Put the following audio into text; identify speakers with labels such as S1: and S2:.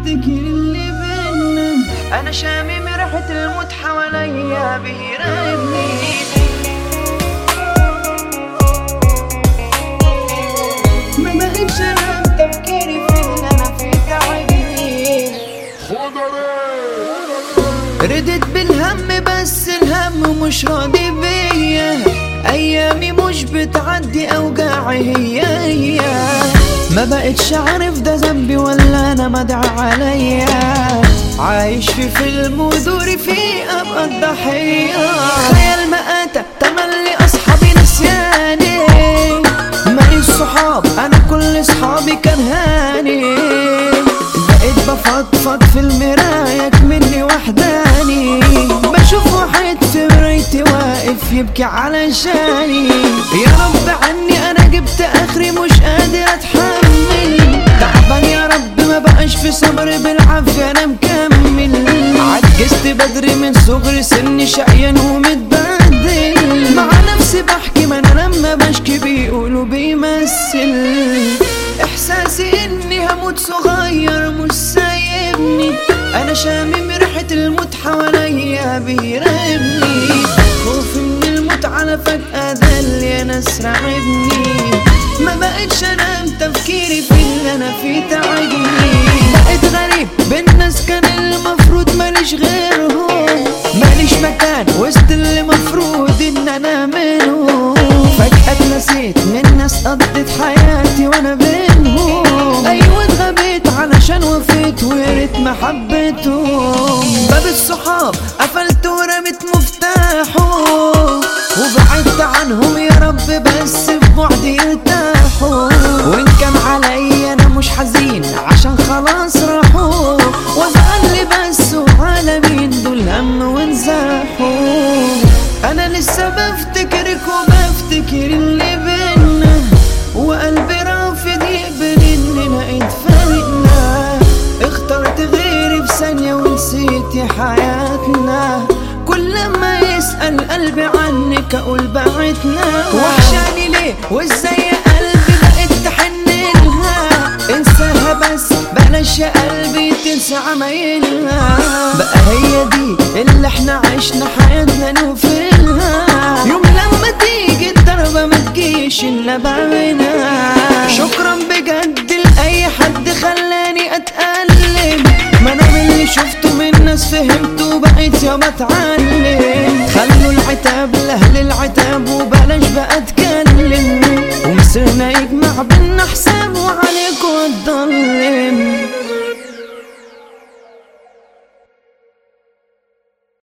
S1: بفتكر اللي بينا انا شامم ريحة الموت حواليا بيراقبني ما بقتش انام تفكيري في اللي انا فيه تعبني ردت بالهم بس الهم مش راضي بيا ايامي مش بتعدي اوجاعي هي هي ما بقتش عارف ده ذنبي ولا انا مدعى عليا عايش في فيلم ودوري فيه ابقى الضحية خيال مآتة تملي اصحابي نسياني ماليش صحاب انا كل صحابي كرهاني بقيت بفضفض في المراية مني وحداني بشوف واحد في مرايتي واقف يبكي علشاني يا رب عني انا جبت اخري مش قادر اتحمل تعبان يا رب ما بقاش في صبر بالعافية انا مكمل عجزت بدري من صغري سني شقيان ومتبهدل مع نفسي بحكي ما انا لما بشكي بيقولوا بيمثل احساسي اني هموت صغير مش سايبني انا شامم ريحة الموت حواليا بيراقبني خوفي من الموت على فجأة ده اللي انا راعبني ما بقتش انام تفكيري في اللي انا فيه تعبني بقيت غريب بالناس كان المفروض ماليش غيرهم ماليش مكان وسط اللي مفروض ان انا منهم فجأة اتنسيت من ناس قضت حياتي وانا بينهم ايوه اتغبيت علشان وفيت ويا ريت ما حبيتهم باب الصحاب قفلت ورميت مفتاحه وبعدت عنهم يا رب بس في بعدي يرتاحوا وان كان عليا انا مش حزين عشان خلاص راحوا وزعل بس وعلى مين دول هم وانزاحوا انا لسه بفتكرك وبفتكر اللي بينا وقلبي رافض يقبل اننا اتفرقنا اخترت غيري في ثانية ونسيتي حياتنا كل ما يسأل قلبي عنك اقول بعتنا وحشاني ليه وازاي يا قلبي بقيت تحن لها انساها بس بلاش يا قلبي تنسى عمايلها بقى هي دي اللي احنا عشنا حياتنا نوفلها يوم لما تيجي الضربة ما تجيش الا بعملها شكرا بجد لأي حد خلاني اتألم ما انا من اللي شفته من ناس فهمت وبقيت يا بتعلم خلوا العتاب لاهل العتاب وبلاش بقى اتكلم ومصيرنا يجمع بينا حساب